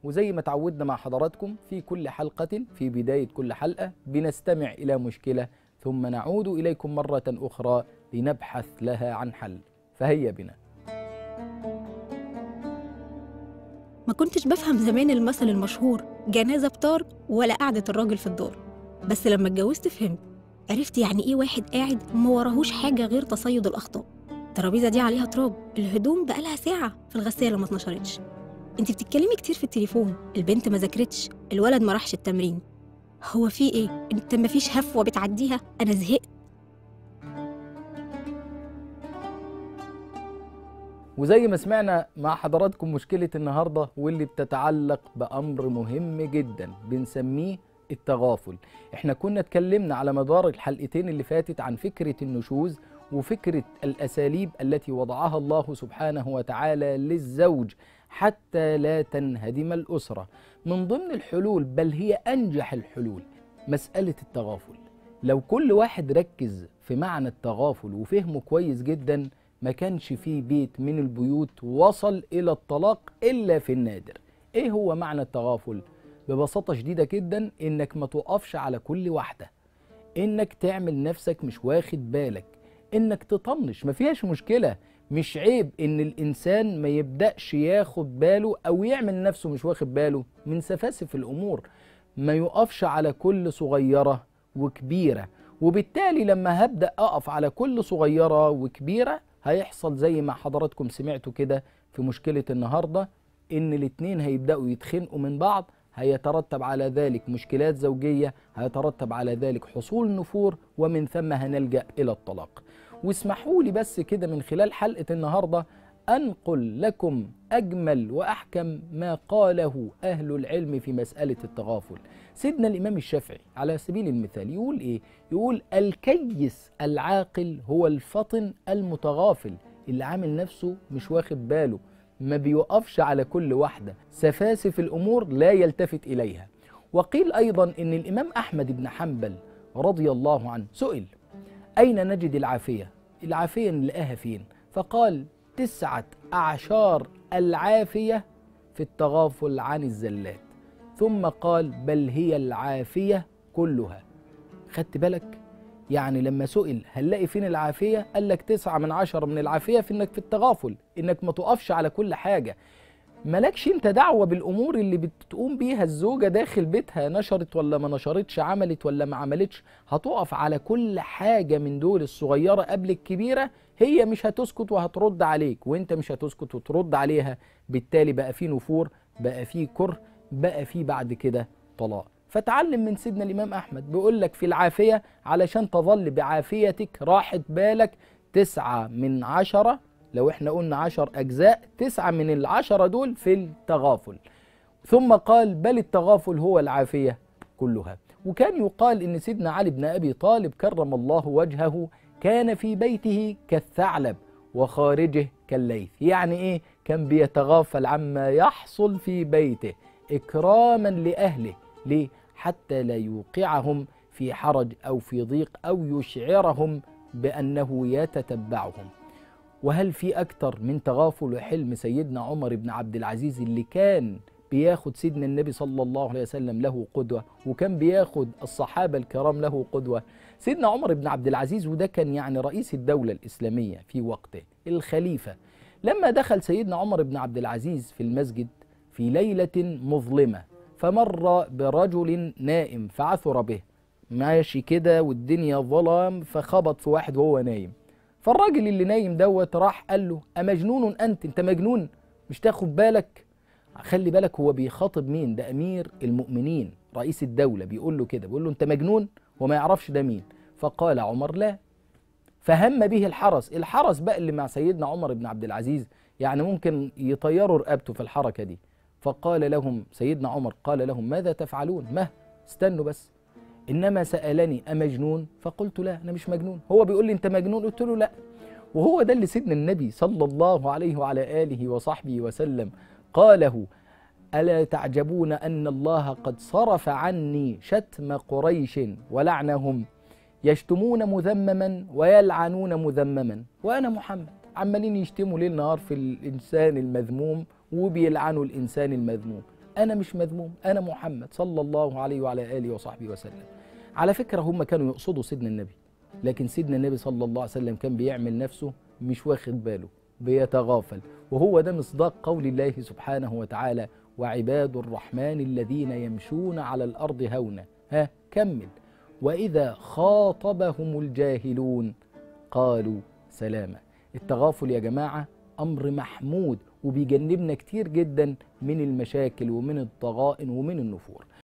وزي ما تعودنا مع حضراتكم في كل حلقة في بداية كل حلقة بنستمع إلى مشكلة ثم نعود إليكم مرة أخرى لنبحث لها عن حل فهيا بنا ما كنتش بفهم زمان المثل المشهور جنازة بطار ولا قعدة الراجل في الدار بس لما اتجوزت فهمت عرفت يعني ايه واحد قاعد ما وراهوش حاجة غير تصيد الأخطاء الترابيزة دي عليها تراب الهدوم بقالها ساعة في الغسالة ما اتنشرتش انت بتتكلمي كتير في التليفون البنت ما ذاكرتش الولد ما راحش التمرين هو في ايه انت ما فيش هفوة بتعديها انا زهقت وزي ما سمعنا مع حضراتكم مشكلة النهاردة واللي بتتعلق بأمر مهم جدا بنسميه التغافل احنا كنا اتكلمنا على مدار الحلقتين اللي فاتت عن فكرة النشوز وفكرة الأساليب التي وضعها الله سبحانه وتعالى للزوج حتى لا تنهدم الأسرة من ضمن الحلول بل هي أنجح الحلول مسألة التغافل لو كل واحد ركز في معنى التغافل وفهمه كويس جدا ما كانش فيه بيت من البيوت وصل إلى الطلاق إلا في النادر إيه هو معنى التغافل؟ ببساطة شديدة جدا إنك ما تقفش على كل واحدة إنك تعمل نفسك مش واخد بالك إنك تطنش ما فيهاش مشكلة مش عيب إن الإنسان ما يبدأش ياخد باله أو يعمل نفسه مش واخد باله من سفاسف الأمور ما يقفش على كل صغيرة وكبيرة وبالتالي لما هبدأ أقف على كل صغيرة وكبيرة هيحصل زي ما حضراتكم سمعتوا كده في مشكلة النهاردة إن الاتنين هيبدأوا يتخنقوا من بعض هيترتب على ذلك مشكلات زوجية هيترتب على ذلك حصول نفور ومن ثم هنلجأ إلى الطلاق واسمحوا لي بس كده من خلال حلقة النهاردة أنقل لكم أجمل وأحكم ما قاله أهل العلم في مسألة التغافل سيدنا الإمام الشافعي على سبيل المثال يقول إيه؟ يقول الكيس العاقل هو الفطن المتغافل اللي عامل نفسه مش واخد باله ما بيوقفش على كل واحدة سفاسف الأمور لا يلتفت إليها وقيل أيضا أن الإمام أحمد بن حنبل رضي الله عنه سئل أين نجد العافية العافية نلاقيها فين فقال تسعة أعشار العافية في التغافل عن الزلات ثم قال بل هي العافية كلها خدت بالك يعني لما سئل هنلاقي فين العافية قال لك تسعة من عشرة من العافية في انك في التغافل انك ما تقفش على كل حاجة مالكش انت دعوة بالامور اللي بتقوم بيها الزوجة داخل بيتها نشرت ولا ما نشرتش عملت ولا ما عملتش هتقف على كل حاجة من دول الصغيرة قبل الكبيرة هي مش هتسكت وهترد عليك وانت مش هتسكت وترد عليها بالتالي بقى في نفور بقى في كره بقى في بعد كده طلاق فتعلم من سيدنا الإمام أحمد بيقول لك في العافية علشان تظل بعافيتك راحة بالك تسعة من عشرة لو احنا قلنا عشر أجزاء تسعة من العشرة دول في التغافل ثم قال بل التغافل هو العافية كلها وكان يقال إن سيدنا علي بن أبي طالب كرم الله وجهه كان في بيته كالثعلب وخارجه كالليث يعني إيه كان بيتغافل عما يحصل في بيته إكراما لأهله ليه؟ حتى لا يوقعهم في حرج أو في ضيق أو يشعرهم بأنه يتتبعهم وهل في أكتر من تغافل وحلم سيدنا عمر بن عبد العزيز اللي كان بياخد سيدنا النبي صلى الله عليه وسلم له قدوة وكان بياخد الصحابة الكرام له قدوة سيدنا عمر بن عبد العزيز وده كان يعني رئيس الدولة الإسلامية في وقته الخليفة لما دخل سيدنا عمر بن عبد العزيز في المسجد في ليلة مظلمة فمر برجل نائم فعثر به ماشي كده والدنيا ظلام فخبط في واحد وهو نايم فالراجل اللي نايم دوت راح قال له أمجنون أنت أنت مجنون مش تاخد بالك خلي بالك هو بيخاطب مين ده أمير المؤمنين رئيس الدولة بيقول له كده بيقول له أنت مجنون وما يعرفش ده مين فقال عمر لا فهم به الحرس الحرس بقى اللي مع سيدنا عمر بن عبد العزيز يعني ممكن يطيروا رقبته في الحركة دي فقال لهم سيدنا عمر قال لهم ماذا تفعلون ما استنوا بس إنما سألني أمجنون فقلت لا أنا مش مجنون هو بيقول لي أنت مجنون قلت له لا وهو ده اللي سيدنا النبي صلى الله عليه وعلى آله وصحبه وسلم قاله ألا تعجبون أن الله قد صرف عني شتم قريش ولعنهم يشتمون مذمما ويلعنون مذمما وأنا محمد عمالين يشتموا ليل نهار في الإنسان المذموم وبيلعنوا الإنسان المذموم انا مش مذموم انا محمد صلى الله عليه وعلى اله وصحبه وسلم على فكره هم كانوا يقصدوا سيدنا النبي لكن سيدنا النبي صلى الله عليه وسلم كان بيعمل نفسه مش واخد باله بيتغافل وهو ده مصداق قول الله سبحانه وتعالى وعباد الرحمن الذين يمشون على الارض هونا ها كمل واذا خاطبهم الجاهلون قالوا سلاما التغافل يا جماعه امر محمود وبيجنبنا كتير جدا من المشاكل ومن الضغائن ومن النفور